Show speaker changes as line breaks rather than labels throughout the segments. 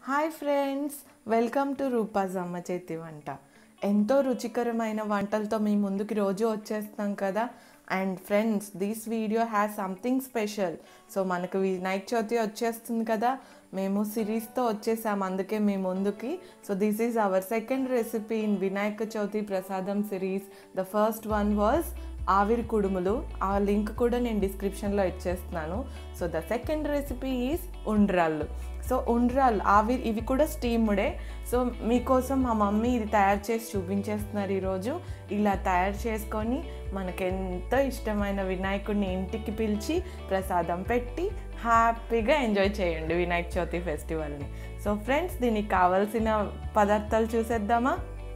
hi friends welcome to Rupa's అమ్మ చేతి వంట ఎంతో రుచికరమైన వంటలతో మీ ముందుకి రోజు వచ్చేస్తాం కదా and friends this video has something special so మనకు వినాయక చవితి వచ్చేస్తుంది కదా మేము సిరీస్తో వచ్చేసాం అందుకే మీ ముందుకి so this is our second recipe in Vinayaka Chavithi prasadam series the first one was aaviri kudumulu ఆ లింక్ కూడా నేను డిస్క్రిప్షన్లో ఇచ్చేస్తున్నాను so the second recipe is undrallu so ఉండ్రాళ్ళు ఆవిరి ఇవి కూడా స్టీముడే సో మీకోసం మా మమ్మీ ఇది తయారు చేసి చూపించేస్తున్నారు ఈరోజు ఇలా తయారు చేసుకొని మనకు ఎంతో ఇష్టమైన వినాయకుడిని ఇంటికి పిలిచి ప్రసాదం పెట్టి హ్యాపీగా ఎంజాయ్ చేయండి వినాయక చవితి ఫెస్టివల్ని సో ఫ్రెండ్స్ దీనికి కావాల్సిన పదార్థాలు చూసేద్దామా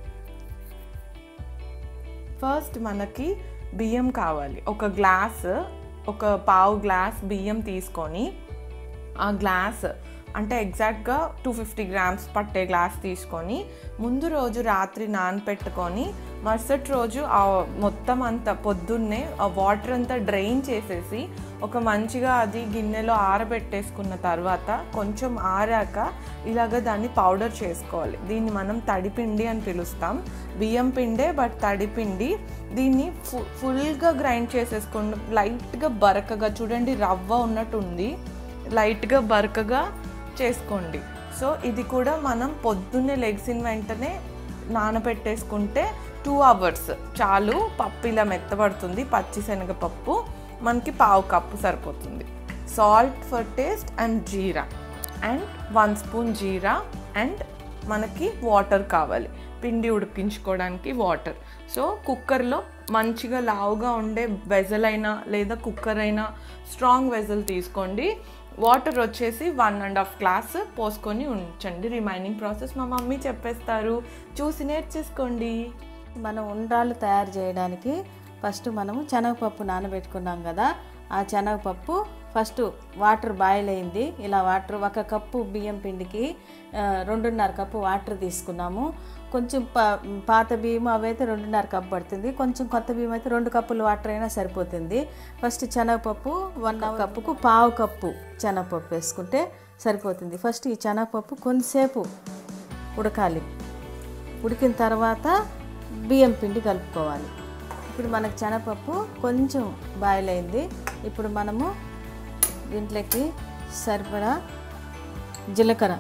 ఫస్ట్ మనకి బియ్యం కావాలి ఒక గ్లాస్ ఒక పావు గ్లాస్ బియ్యం తీసుకొని ఆ గ్లాస్ అంటే ఎగ్జాక్ట్గా టూ ఫిఫ్టీ గ్రామ్స్ పట్టే గ్లాస్ తీసుకొని ముందు రోజు రాత్రి నానపెట్టుకొని మరుసటి రోజు ఆ మొత్తం అంతా పొద్దున్నే ఆ వాటర్ అంతా డ్రైన్ చేసేసి ఒక మంచిగా అది గిన్నెలో ఆరబెట్టేసుకున్న తర్వాత కొంచెం ఆరాక ఇలాగ దాన్ని పౌడర్ చేసుకోవాలి దీన్ని మనం తడిపిండి అని పిలుస్తాం బియ్యం పిండే బట్ తడిపిండి దీన్ని ఫు ఫుల్గా గ్రైండ్ చేసేసుకోండి లైట్గా బరకగా చూడండి రవ్వ ఉన్నట్టు ఉంది లైట్గా బరకగా చేసుకోండి సో ఇది కూడా మనం పొద్దున్నే లెగ్సిన వెంటనే నానబెట్టేసుకుంటే టూ అవర్స్ చాలు పప్పు ఇలా మెత్తబడుతుంది పచ్చి శనగపప్పు మనకి పావు కప్పు సరిపోతుంది salt for taste and jeera and one spoon jeera and మనకి వాటర్ కావాలి పిండి ఉడికించుకోవడానికి వాటర్ సో కుక్కర్లో మంచిగా లావుగా ఉండే వెజల్ అయినా లేదా కుక్కర్ అయినా స్ట్రాంగ్ వెజల్ తీసుకోండి వాటర్ వచ్చేసి వన్ అండ్ హాఫ్ గ్లాస్ పోసుకొని ఉంచండి రిమైనింగ్ ప్రాసెస్ మా మమ్మీ చెప్పేస్తారు చూసి నేర్చేసుకోండి
మనం ఉండ్రాళ్ళు తయారు చేయడానికి ఫస్ట్ మనము శనగపప్పు నానబెట్టుకున్నాం కదా ఆ శనగపప్పు ఫస్ట్ వాటర్ బాయిల్ అయింది ఇలా వాటర్ ఒక కప్పు బియ్యం పిండికి ఆ, రెండున్నర కప్పు వాటర్ తీసుకున్నాము కొంచెం పా పాత బియ్యం అవైతే రెండున్నర కప్పు పడుతుంది కొంచెం కొత్త బియ్యం అయితే రెండు కప్పులు వాటర్ అయినా సరిపోతుంది ఫస్ట్ శనగపప్పు వన్ కప్పుకు పావు కప్పు శనగపప్పు వేసుకుంటే సరిపోతుంది ఫస్ట్ ఈ శనగపప్పు కొంతసేపు ఉడకాలి ఉడికిన తర్వాత బియ్యం పిండి కలుపుకోవాలి ఇప్పుడు మనకు శనగపప్పు కొంచెం బాయిల్ అయింది ఇప్పుడు మనము దీంట్లోకి సరిపడా జీలకర్ర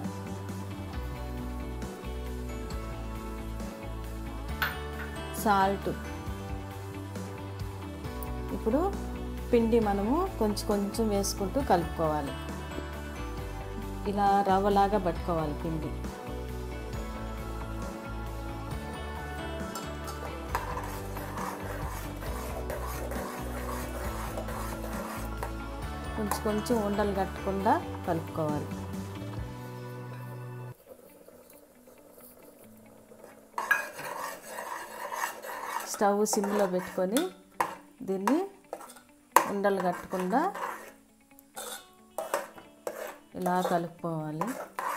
సాల్ట్ ఇప్పుడు పిండి మనము కొంచెం కొంచెం వేసుకుంటూ కలుపుకోవాలి ఇలా రవ్వలాగా పట్టుకోవాలి పిండి కొంచెం కొంచెం ఉండలు కట్టకుండా కలుపుకోవాలి స్టవ్ సిమ్లో పెట్టుకొని దీన్ని ఉండలు కట్టకుండా ఇలా కలుపుకోవాలి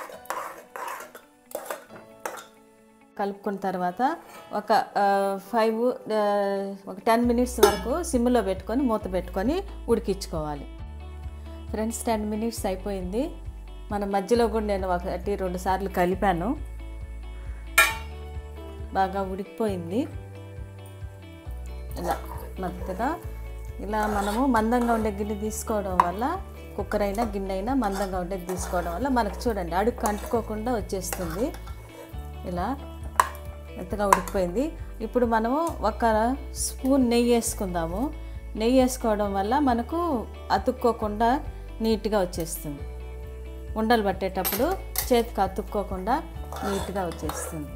కలుపుకున్న తర్వాత ఒక ఫైవ్ ఒక టెన్ మినిట్స్ వరకు సిమ్లో పెట్టుకొని మూత పెట్టుకొని ఉడికించుకోవాలి ఫ్రెండ్స్ టెన్ మినిట్స్ అయిపోయింది మన మధ్యలో కూడా నేను ఒకటి రెండు సార్లు కలిపాను బాగా ఉడికిపోయింది ఇలా మెత్తగా ఇలా మనము మందంగా ఉండే గిన్నె తీసుకోవడం వల్ల కుక్కర్ అయినా గిన్నె అయినా మందంగా ఉండేది తీసుకోవడం వల్ల మనకు చూడండి అడుగు అంటుకోకుండా వచ్చేస్తుంది ఇలా మెత్తగా ఉడికిపోయింది ఇప్పుడు మనము ఒక స్పూన్ నెయ్యి వేసుకుందాము నెయ్యి వేసుకోవడం వల్ల మనకు అతుక్కోకుండా నీట్గా వచ్చేస్తుంది ఉండలు పట్టేటప్పుడు చేతికి అతుక్కోకుండా నీట్గా వచ్చేస్తుంది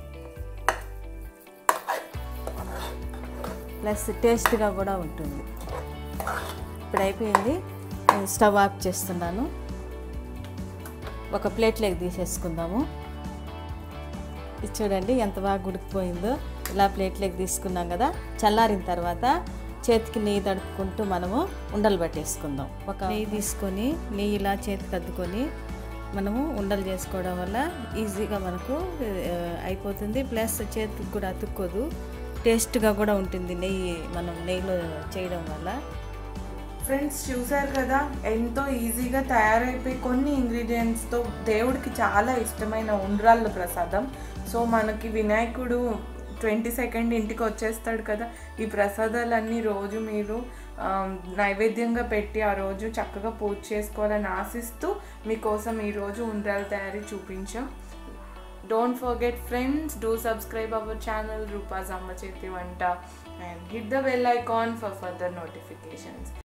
ప్లస్ టేస్ట్గా కూడా ఉంటుంది ఇప్పుడు అయిపోయింది నేను స్టవ్ ఆఫ్ చేస్తున్నాను ఒక ప్లేట్లోకి తీసేసుకుందాము ఇది చూడండి ఎంత బాగా ఉడికిపోయిందో ఇలా ప్లేట్లోకి తీసుకున్నాం కదా చల్లారిన తర్వాత చేతికి నెయ్యి తడుపుకుంటూ మనము ఉండలు పట్టేసుకుందాం ఒక నెయ్యి తీసుకొని నెయ్యి ఇలా చేతికి అద్దుకొని మనము ఉండలు చేసుకోవడం వల్ల ఈజీగా మనకు ఆ, అయిపోతుంది ప్లస్ చేతికి కూడా అతుక్కోదు టేస్ట్గా కూడా ఉంటుంది నెయ్యి మనం నెయ్యిలో చేయడం వల్ల
ఫ్రెండ్స్ చూసారు కదా ఎంతో ఈజీగా తయారైపోయి కొన్ని ఇంగ్రీడియంట్స్తో దేవుడికి చాలా ఇష్టమైన ఉండ్రాళ్ళ ప్రసాదం సో మనకి వినాయకుడు ట్వంటీ సెకండ్ ఇంటికి వచ్చేస్తాడు కదా ఈ ప్రసాదాలన్నీ రోజు మీరు ఆ, నైవేద్యంగా పెట్టి ఆ రోజు చక్కగా పూజ చేసుకోవాలని ఆశిస్తూ మీకోసం ఈరోజు ఉండ్రాల తయారీ చూపించాం don't forget friends do subscribe our channel Rupa's అమ్మ చేతి వంట and hit the bell icon for further notifications